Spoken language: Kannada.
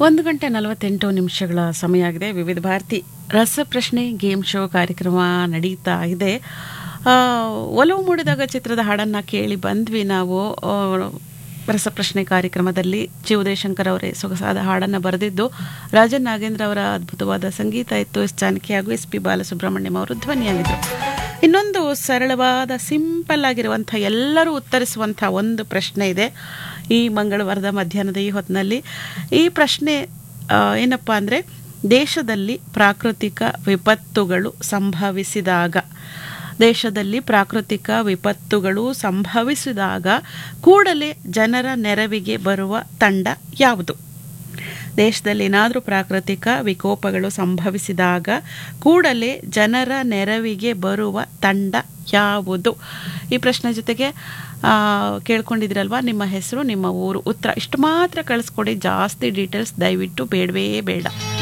ಒಂದು ಗಂಟೆ ನಲವತ್ತೆಂಟು ನಿಮಿಷಗಳ ಸಮಯ ಆಗಿದೆ ವಿವಿಧ ಭಾರತಿ ರಸಪ್ರಶ್ನೆ ಗೇಮ್ ಶೋ ಕಾರ್ಯಕ್ರಮ ನಡೀತಾ ಇದೆ ಆ, ಒಲವು ಮೂಡಿದಾಗ ಚಿತ್ರದ ಹಾಡನ್ನು ಕೇಳಿ ಬಂದ್ವಿ ನಾವು ಆ, ರಸಪ್ರಶ್ನೆ ಕಾರ್ಯಕ್ರಮದಲ್ಲಿ ಜಿ ಉದಯಶಂಕರ್ ಅವರೇ ಸೊಗಸಾದ ಹಾಡನ್ನು ಬರೆದಿದ್ದು ರಾಜನ್ ನಾಗೇಂದ್ರ ಅವರ ಅದ್ಭುತವಾದ ಸಂಗೀತ ಇತ್ತು ಎಸ್ ಜಾನಕಿ ಹಾಗೂ ಎಸ್ ಪಿ ಬಾಲಸುಬ್ರಹ್ಮಣ್ಯಂ ಅವರು ಧ್ವನಿಯಾಗಿದ್ದರು ಇನ್ನೊಂದು ಸರಳವಾದ ಸಿಂಪಲ್ ಆಗಿರುವಂಥ ಎಲ್ಲರೂ ಉತ್ತರಿಸುವಂಥ ಒಂದು ಪ್ರಶ್ನೆ ಇದೆ ಈ ಮಂಗಳವಾರದ ಮಧ್ಯಾಹ್ನದ ಈ ಹೊತ್ತಿನಲ್ಲಿ ಈ ಪ್ರಶ್ನೆ ಆ, ಏನಪ್ಪ ಅಂದರೆ ದೇಶದಲ್ಲಿ ಪ್ರಾಕೃತಿಕ ವಿಪತ್ತುಗಳು ಸಂಭವಿಸಿದಾಗ ದೇಶದಲ್ಲಿ ಪ್ರಾಕೃತಿಕ ವಿಪತ್ತುಗಳು ಸಂಭವಿಸಿದಾಗ ಕೂಡಲೇ ಜನರ ನೆರವಿಗೆ ಬರುವ ತಂಡ ಯಾವುದು ದೇಶದಲ್ಲಿ ಏನಾದರೂ ಪ್ರಾಕೃತಿಕ ವಿಕೋಪಗಳು ಸಂಭವಿಸಿದಾಗ ಕೂಡಲೇ ಜನರ ನೆರವಿಗೆ ಬರುವ ತಂಡ ಯಾವುದು ಈ ಪ್ರಶ್ನೆ ಜೊತೆಗೆ ಆ, ಕೇಳ್ಕೊಂಡಿದ್ದೀರಲ್ವಾ ನಿಮ್ಮ ಹೆಸರು ನಿಮ್ಮ ಊರು ಉತ್ತರ ಇಷ್ಟು ಮಾತ್ರ ಕಳಿಸ್ಕೊಡಿ ಜಾಸ್ತಿ ಡೀಟೇಲ್ಸ್ ದಯವಿಟ್ಟು ಬೇಡವೇ ಬೇಡ